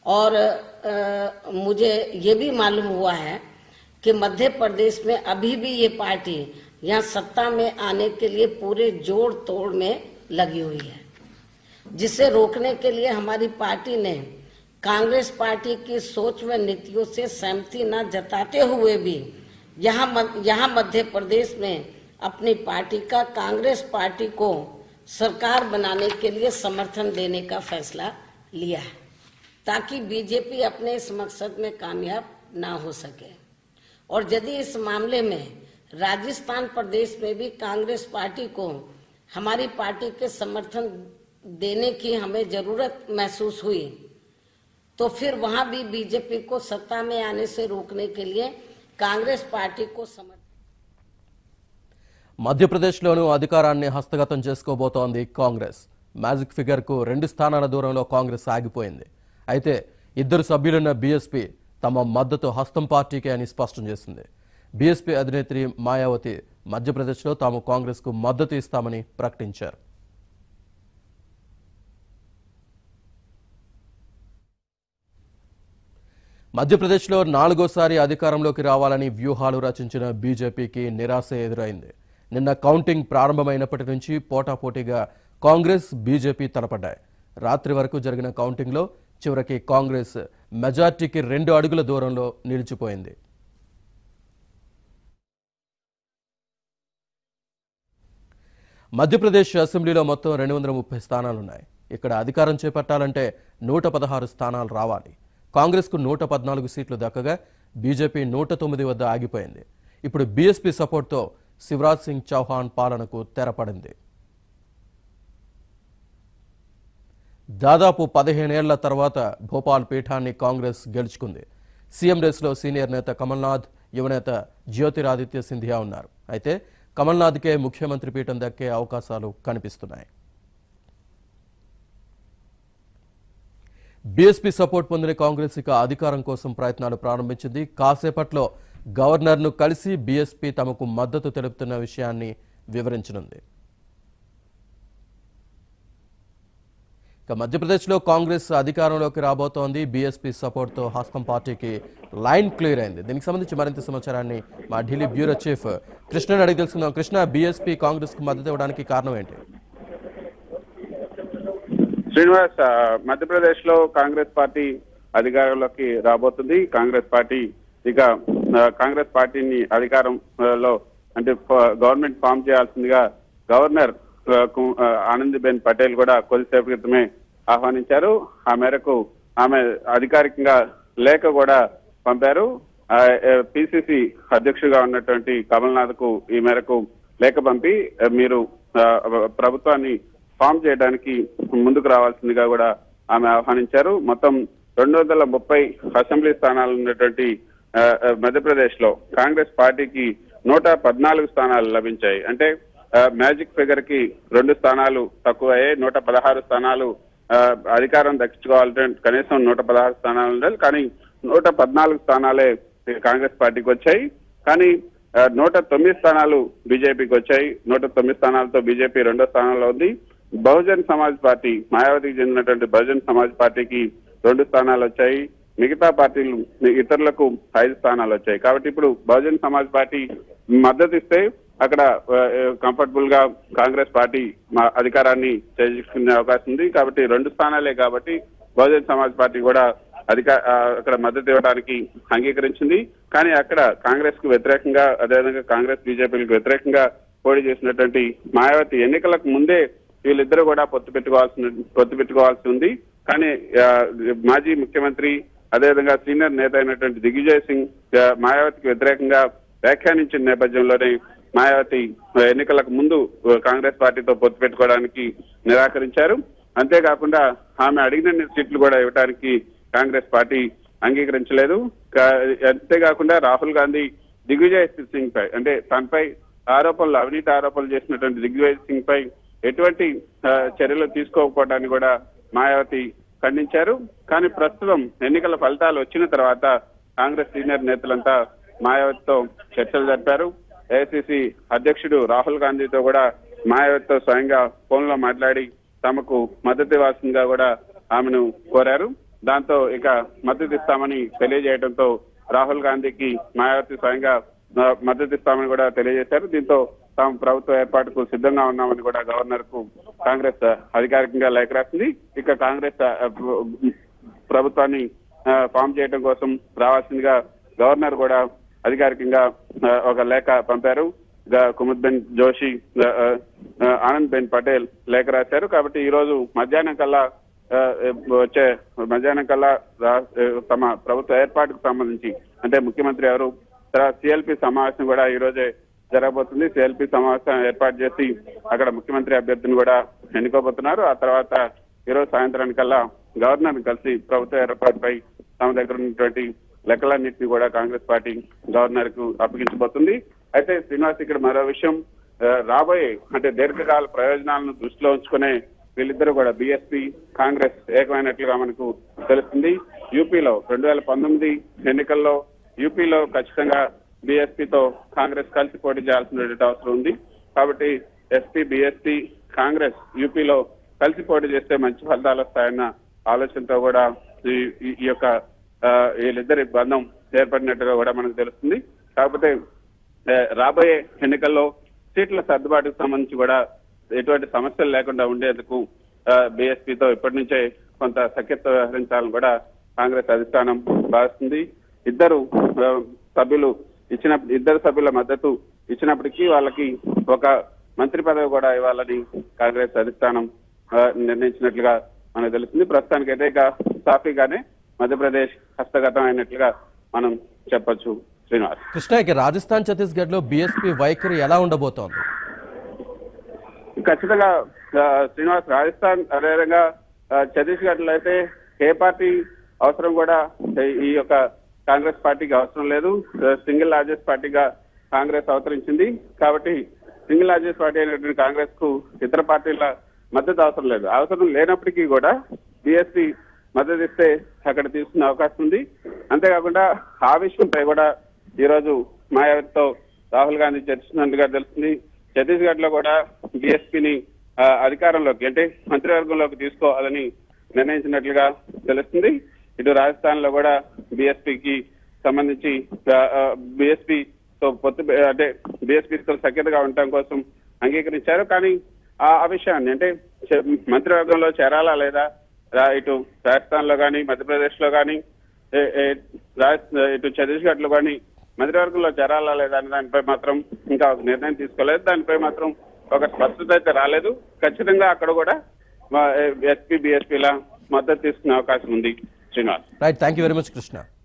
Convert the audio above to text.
और अ, मुझे ये भी मालूम हुआ है कि मध्य प्रदेश में अभी भी ये पार्टी यहाँ सत्ता में आने के लिए पूरे जोड़ तोड़ में लगी हुई है जिसे रोकने के लिए हमारी पार्टी ने कांग्रेस पार्टी की सोच व नीतियों से सहमति न जताते हुए भी यहाँ मध- यहाँ मध्य प्रदेश में अपनी पार्टी का कांग्रेस पार्टी को सरकार बनाने के लिए समर्थन देने का फैसला लिया है ताकि बीजेपी अपने इस मकसद में कामयाब ना हो सके और यदि इस मामले में राजस्थान प्रदेश में भी कांग्रेस पार्टी को हमारी पार्टी के समर्थन देने की हमें जरूरत महसूस हुई तो फिर वहां भी बीजेपी को सत्ता में आने से रोकने के लिए कांग्रेस पार्टी को समर्थन మధ్యప్రదేశ్లోనూ అధికారాన్ని హస్తగతం చేసుకోబోతోంది కాంగ్రెస్ మ్యాజిక్ ఫిగర్కు రెండు స్థానాల దూరంలో కాంగ్రెస్ ఆగిపోయింది అయితే ఇద్దరు సభ్యులున్న బీఎస్పీ తమ మద్దతు హస్తం పార్టీకే అని స్పష్టం చేసింది బీఎస్పీ అధినేత్రి మాయావతి మధ్యప్రదేశ్లో తాము కాంగ్రెస్కు మద్దతు ఇస్తామని ప్రకటించారు మధ్యప్రదేశ్లో నాలుగోసారి అధికారంలోకి రావాలని వ్యూహాలు రచించిన బీజేపీకి నిరాశ ఎదురైంది నిన్న కౌంటింగ్ ప్రారంభమైనప్పటి నుంచి పోటాపోటీగా కాంగ్రెస్ బీజేపీ తలపడ్డాయి రాత్రి వరకు జరిగిన కౌంటింగ్లో చివరికి కాంగ్రెస్ మెజార్టీకి రెండు అడుగుల దూరంలో నిలిచిపోయింది మధ్యప్రదేశ్ అసెంబ్లీలో మొత్తం రెండు వందల ముప్పై స్థానాలున్నాయి ఇక్కడ అధికారం చేపట్టాలంటే నూట పదహారు స్థానాలు రావాలి కాంగ్రెస్కు నూట పద్నాలుగు సీట్లు దక్కగా బీజేపీ నూట తొమ్మిది వద్ద ఆగిపోయింది ఇప్పుడు బీఎస్పీ సపోర్ట్తో శివరాజ్ సింగ్ చౌహాన్ పాలనకు తెరపడింది దాదాపు పదిహేనేళ్ల తర్వాత భోపాల్ పీఠాన్ని కాంగ్రెస్ గెలుచుకుంది సీఎం రేసులో సీనియర్ నేత కమల్నాథ్ యువనేత జ్యోతిరాదిత్య సింధియా ఉన్నారు అయితే కమల్నాథ్కే ముఖ్యమంత్రి పీఠం దక్కే అవకాశాలు కనిపిస్తున్నాయి బీఎస్పీ సపోర్ట్ పొందిన కాంగ్రెస్ ఇక అధికారం కోసం ప్రయత్నాలు ప్రారంభించింది కాసేపట్లో గవర్నర్ను కలిసి బీఎస్పీ తమకు మద్దతు తెలుపుతున్న విషయాన్ని వివరించనుంది ఇక మధ్యప్రదేశ్లో కాంగ్రెస్ అధికారంలోకి రాబోతోంది బీఎస్పీ సపోర్ట్తో హస్తం పార్టీకి లైన్ క్లియర్ అయింది దీనికి సంబంధించి మరింత సమాచారాన్ని మా ఢిల్లీ బ్యూరో చీఫ్ కృష్ణని అడిగి తెలుసుకుందాం కృష్ణ బీఎస్పీ కాంగ్రెస్కు మద్దతు ఇవ్వడానికి కారణం ఏంటి శ్రీనివాస్ ఆ, మధ్యప్రదేశ్ లో కాంగ్రెస్ పార్టీ అధికారంలోకి రాబోతుంది కాంగ్రెస్ పార్టీ ఇక ఆ, కాంగ్రెస్ పార్టీని అధికారంలో అంటే ఫ- గవర్నమెంట్ ఫామ్ చేయాల్సిందిగా గవర్నర్ ఆ, కు- ఆ, ఆనందీబెన్ పటేల్ కూడా కొద్దిసేపు క్రితమే ఆహ్వానించారు ఆ మేరకు ఆమె అధికారికంగా లేఖ కూడా పంపారు పిసిసి అధ్యక్షుడిగా ఉన్నటువంటి కమల్నాథ్ కు ఈ మేరకు లేఖ పంపి ఆ, మీరు ఆ, ప్రభుత్వాన్ని ఫామ్ చేయడానికి ముందుకు రావాల్సిందిగా కూడా ఆమె ఆహ్వానించారు మొత్తం రెండు వందల ముప్పై అసెంబ్లీ స్థానాలు ఉన్నటువంటి ఆ, ఆ, మధ్యప్రదేశ్ లో కాంగ్రెస్ పార్టీకి నూట పద్నాలుగు స్థానాలు లభించాయి అంటే ఆ, మ్యాజిక్ ఫిగర్ కి రెండు స్థానాలు తక్కువయ్యాయి నూట పదహారు స్థానాలు ఆ, అధికారం దక్కించుకోవాలంటే కనీసం నూట పదహారు స్థానాలు ఉండాలి కానీ నూట పద్నాలుగు స్థానాలే కాంగ్రెస్ పార్టీకి వచ్చాయి కానీ ఆ, నూట తొమ్మిది స్థానాలు బీజేపీకి వచ్చాయి నూట తొమ్మిది స్థానాలతో బీజేపీ రెండో స్థానంలో ఉంది బహుజన్ సమాజ్ పార్టీ మాయావతికి చెందినటువంటి బహుజన్ సమాజ్ పార్టీకి రెండు స్థానాలు వచ్చాయి మిగతా పార్టీలు ఇతరులకు ఐదు స్థానాలు వచ్చాయి కాబట్టి ఇప్పుడు బహుజన్ సమాజ్ పార్టీ మద్దతు ఇస్తే అక్కడ కంఫర్టబుల్ గా కాంగ్రెస్ పార్టీ మా అధికారాన్ని చేజించుకునే అవకాశం ఉంది కాబట్టి రెండు స్థానాలే కాబట్టి బహుజన్ సమాజ్ పార్టీ కూడా అధిక ఆ, అక్కడ మద్దతు ఇవ్వడానికి అంగీకరించింది కానీ అక్కడ కాంగ్రెస్ కు వ్యతిరేకంగా అదేవిధంగా కాంగ్రెస్ బీజేపీలకు వ్యతిరేకంగా పోటీ చేసినటువంటి మాయావతి ఎన్నికలకు ముందే వీళ్ళిద్దరూ కూడా పొత్తు పెట్టుకోవాల్సిన పొత్తు పెట్టుకోవాల్సి ఉంది కానీ ఆ, మాజీ ముఖ్యమంత్రి అదేవిధంగా సీనియర్ నేత అయినటువంటి దిగ్విజయ్ సింగ్ ఆ, మాయావతికి వ్యతిరేకంగా వ్యాఖ్యానించిన నేపథ్యంలోనే మాయావతి ఎన్నికలకు ముందు ఆ, కాంగ్రెస్ పార్టీతో పొత్తు పెట్టుకోవడానికి నిరాకరించారు అంతేకాకుండా ఆమె అడిగిన సీట్లు కూడా ఇవ్వడానికి కాంగ్రెస్ పార్టీ అంగీకరించలేదు కా- అంతేకాకుండా రాహుల్ గాంధీ దిగ్విజయ్ సింగ్ పై అంటే తనపై ఆరోపణలు అవినీతి ఆరోపణలు చేసినటువంటి దిగ్విజయ్ సింగ్ పై ఎటువంటి ఆ, చర్యలు తీసుకోకపోవడాన్ని కూడా మాయావతి ఖండించారు కానీ ప్రస్తుతం ఎన్నికల ఫలితాలు వచ్చిన తర్వాత కాంగ్రెస్ సీనియర్ నేతలంతా మాయావతితో చర్చలు జరిపారు ఏఐసిసి అధ్యక్షుడు రాహుల్ గాంధీతో కూడా మాయావతితో స్వయంగా ఫోన్ లో మాట్లాడి తమకు మద్దతు ఇవ్వాల్సిందిగా కూడా ఆమెను కోరారు దాంతో ఇక మద్దతు ఇస్తామని తెలియజేయడంతో రాహుల్ గాంధీకి మాయావతి స్వయంగా ఆ, మద్దతు ఇస్తామని కూడా తెలియజేశారు దీంతో తాము ప్రభుత్వ ఏర్పాటుకు సిద్ధంగా ఉన్నామని కూడా గవర్నర్ కు కాంగ్రెస్ అధికారికంగా లేఖ రాసింది ఇక కాంగ్రెస్ ఆ, ప్రభుత్వాన్ని ఆ, ఫామ్ చేయడం కోసం రావాల్సిందిగా గవర్నర్ కూడా అధికారికంగా ఆ, ఒక లేఖ పంపారు గా- కుముద్ బెన్ జోషి ఆ, ఆ, ఆనంద్ బెన్ పటేల్ లేఖ రాశారు కాబట్టి ఈ రోజు మధ్యాహ్నం కల్లా ఆ, వచ్చే మధ్యాహ్నం కల్లా రా- తమ ప్రభుత్వ ఏర్పాటుకు సంబంధించి అంటే ముఖ్యమంత్రి ఎవరు తర్వాత సిఎల్పి సమావేశం కూడా ఈ రోజే జరగబోతుంది సిఎల్పి సమావేశం ఏర్పాటు చేసి అక్కడ ముఖ్యమంత్రి అభ్యర్థిని కూడా ఎన్నుకోబోతున్నారు ఆ తర్వాత ఈ రోజు సాయంత్రానికల్లా గవర్నర్ కలిసి ప్రభుత్వ ఏర్పాటుపై తమ దగ్గర ఉన్నటువంటి లెక్కలన్నింటినీ కూడా కాంగ్రెస్ పార్టీ గవర్నర్ కు అప్పగించబోతుంది అయితే శ్రీనివాస్ ఇక్కడ మరో విషయం ఆ, రాబోయే అంటే దీర్ఘకాల ప్రయోజనాలను దృష్టిలో ఉంచుకునే వీళ్ళిద్దరూ కూడా బీఎస్పీ కాంగ్రెస్ ఏకమైనట్లుగా మనకు తెలుస్తుంది యూపీలో రెండు వేల పంతొమ్మిది ఎన్నికల్లో యూపీలో ఖచ్చితంగా బీఎస్పీతో కాంగ్రెస్ కలిసి పోటీ చేయాల్సినటువంటి అవసరం ఉంది కాబట్టి ఎస్పీ బీఎస్పీ కాంగ్రెస్ యూపీలో కలిసి పోటీ చేస్తే మంచి ఫలితాలు వస్తాయన్న ఆలోచనతో కూడా ఈ- ఈ- ఈ యొక్క ఆ, వీళ్ళిద్దరి బంధం ఏర్పడినట్టుగా కూడా మనకు తెలుస్తుంది కాకపోతే ఆ, రాబోయే ఎన్నికల్లో సీట్ల సర్దుబాటుకు సంబంధించి కూడా ఎటువంటి సమస్యలు లేకుండా ఉండేందుకు బీఎస్పీతో ఇప్పటి నుంచే కొంత సఖ్యత వ్యవహరించాలని కూడా కాంగ్రెస్ అధిష్టానం భావిస్తుంది ఇద్దరు ఆ, సభ్యులు ఇచ్చిన ఇద్దరు సభ్యుల మద్దతు ఇచ్చినప్పటికీ వాళ్ళకి ఒక మంత్రి పదవి కూడా ఇవ్వాలని కాంగ్రెస్ అధిష్టానం ఆ, నిర్ణయించినట్లుగా మనకు తెలుస్తుంది ప్రస్తుతానికైతే ఇక సాఫీగానే మధ్యప్రదేశ్ హస్తగతం అయినట్లుగా మనం చెప్పొచ్చు శ్రీనివాస్ కృష్ణ ఇక రాజస్థాన్ ఛత్తీస్గఢ్ లో బీఎస్పీ వైఖరి ఎలా ఉండబోతోంది ఖచ్చితంగా ఆ, శ్రీనివాస్ రాజస్థాన్ అదేవిధంగా ఆ, ఛత్తీస్గఢ్ లో అయితే ఏ పార్టీ అవసరం కూడా ఈ- ఈ యొక్క కాంగ్రెస్ పార్టీకి అవసరం లేదు ఆ, సింగిల్ లార్జెస్ట్ పార్టీగా కాంగ్రెస్ అవతరించింది కాబట్టి సింగిల్ లార్జెస్ట్ పార్టీ అయినటువంటి కాంగ్రెస్ కు ఇతర పార్టీల మద్దతు అవసరం లేదు అవసరం లేనప్పటికీ కూడా బీఎస్పీ మద్దతు ఇస్తే అక్కడ తీసుకునే అవకాశం ఉంది అంతేకాకుండా ఆ విషయంపై కూడా ఈ రోజు మాయావతితో రాహుల్ గాంధీ చర్చించినట్టుగా తెలుస్తుంది ఛత్తీస్గఢ్ లో కూడా బీఎస్పీని అధికారంలోకి అంటే మంత్రివర్గంలోకి తీసుకోవాలని నిర్ణయించినట్లుగా తెలుస్తుంది ఇటు రాజస్థాన్ లో కూడా బీఎస్పీకి సంబంధించి బీఎస్పీ తో పొత్తు అంటే బీఎస్పీతో సఖ్యతగా ఉండటం కోసం అంగీకరించారు కానీ ఆ ఆ విషయాన్ని అంటే చ- మంత్రివర్గంలో చేరాలా లేదా రా- ఇటు రాజస్థాన్ లో కానీ మధ్యప్రదేశ్ లో కానీ ఏ- ఏ- రాజ్- ఇటు ఛత్తీస్గఢ్ లో కానీ మంత్రివర్గంలో చేరాలా లేదా అనే దానిపై మాత్రం ఇంకా ఒక నిర్ణయం తీసుకోలేదు దానిపై మాత్రం ఒక స్పష్టత అయితే రాలేదు ఖచ్చితంగా అక్కడ కూడా ఎస్పీ బీఎస్పీల మద్దతు తీసుకునే అవకాశం ఉంది Srinivas right thank you very much Krishna